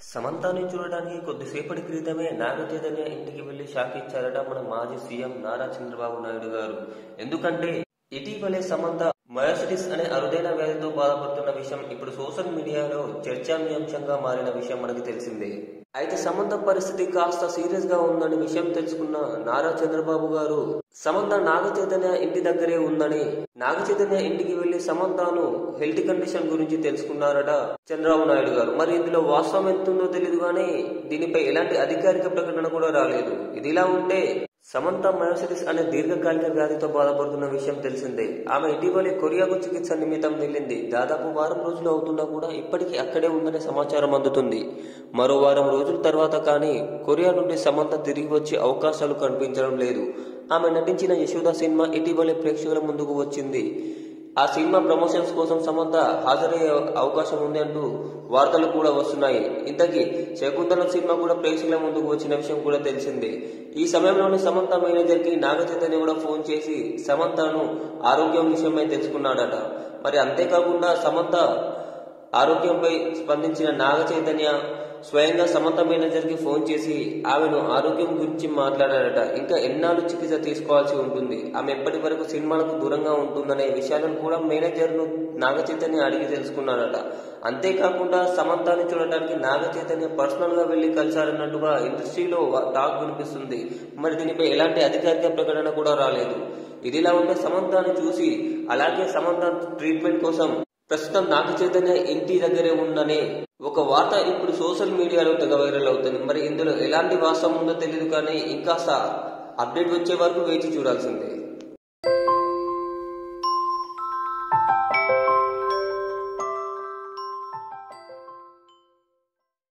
సమంతాని చూడడానికి కొద్దిసేపటి క్రితమే నాగ చైతన్య ఇంటికి వెళ్లి షాక్ ఇచ్చారట మన మాజీ సీఎం నారా చంద్రబాబు నాయుడు గారు ఎందుకంటే ఇటీవలే సమంత మయోసిటిస్ అనే అరుదైన వ్యాధితో బాధపడుతున్న విషయం ఇప్పుడు సోషల్ మీడియాలో చర్చానీయాంశంగా మారిన విషయం మనకి తెలిసిందే అయితే సమంత పరిస్థితి కాస్త సీరియస్ గా ఉందని విషయం తెలుసుకున్న నారా చంద్రబాబు గారు సమంత నాగ చైతన్య ఇంటి దగ్గరే ఉందని నాగ చైతన్య ఇంటికి వెళ్లి సమంతను హెల్త్ కండిషన్ గురించి తెలుసుకున్నారట చంద్రబాబు నాయుడు గారు మరి ఇందులో వాస్తవం ఎంతుందో తెలియదు కానీ దీనిపై ఎలాంటి అధికారిక ప్రకటన కూడా రాలేదు ఇదిలా ఉంటే సమంత మయోసిటిస్ అనే దీర్ఘకాలిక వ్యాధితో బాధపడుతున్న విషయం తెలిసిందే ఆమె ఇటీవలే కొరియాకు చికిత్స నిమిత్తం వెళ్ళింది దాదాపు వారం రోజులు అవుతున్నా కూడా ఇప్పటికీ అక్కడే ఉందనే సమాచారం అందుతుంది మరో వారం రోజుల తర్వాత కానీ కొరియా నుండి సమంత తిరిగి వచ్చే అవకాశాలు కనిపించడం లేదు ఆమె నటించిన యశోద సినిమా ఇటీవలే ప్రేక్షకుల ముందుకు వచ్చింది ఆ సినిమా ప్రమోషన్స్ కోసం సమంత హాజరయ్యే అవకాశం ఉంది అంటూ వార్తలు కూడా వస్తున్నాయి ఇంతకీ శకుంతలం సినిమా కూడా ప్రేక్షకుల ముందుకు వచ్చిన విషయం కూడా తెలిసిందే ఈ సమయంలోనే సమంత మేనేజర్ కి నాగ చైతన్య కూడా ఫోన్ చేసి సమంతను ఆరోగ్యం విషయమై తెలుసుకున్నాడట మరి అంతేకాకుండా సమంత ఆరోగ్యంపై స్పందించిన నాగ చైతన్య స్వయంగా సమంత మేనేజర్ కి ఫోన్ చేసి ఆమెను ఆరోగ్యం గురించి మాట్లాడారట ఇంకా ఎన్నాళ్ళు చికిత్స తీసుకోవాల్సి ఉంటుంది ఆమె ఎప్పటి వరకు సినిమాలకు దూరంగా ఉంటుందనే విషయాలను కూడా మేనేజర్ ను నాగ చైతన్య అడిగి తెలుసుకున్నారట అంతేకాకుండా సమంతాన్ని చూడటానికి నాగ చైతన్య పర్సనల్ గా వెళ్లి కలిశారన్నట్టుగా ఇండస్ట్రీలో టాక్ వినిపిస్తుంది మరి దీనిపై ఎలాంటి అధికారిక ప్రకటన కూడా రాలేదు ఇదిలా ఉంటే సమంతాన్ని చూసి అలాగే సమంత ట్రీట్మెంట్ కోసం ప్రస్తుతం నాగ చైతన్య ఇంటి దగ్గరే ఉందనే ఒక వార్త ఇప్పుడు సోషల్ మీడియాలో తెగ వైరల్ అవుతుంది మరి ఇందులో ఎలాంటి వాస్తవం ఉందో తెలియదు కానీ ఇంకాస్త అప్డేట్ వచ్చే వరకు వేచి చూడాల్సిందే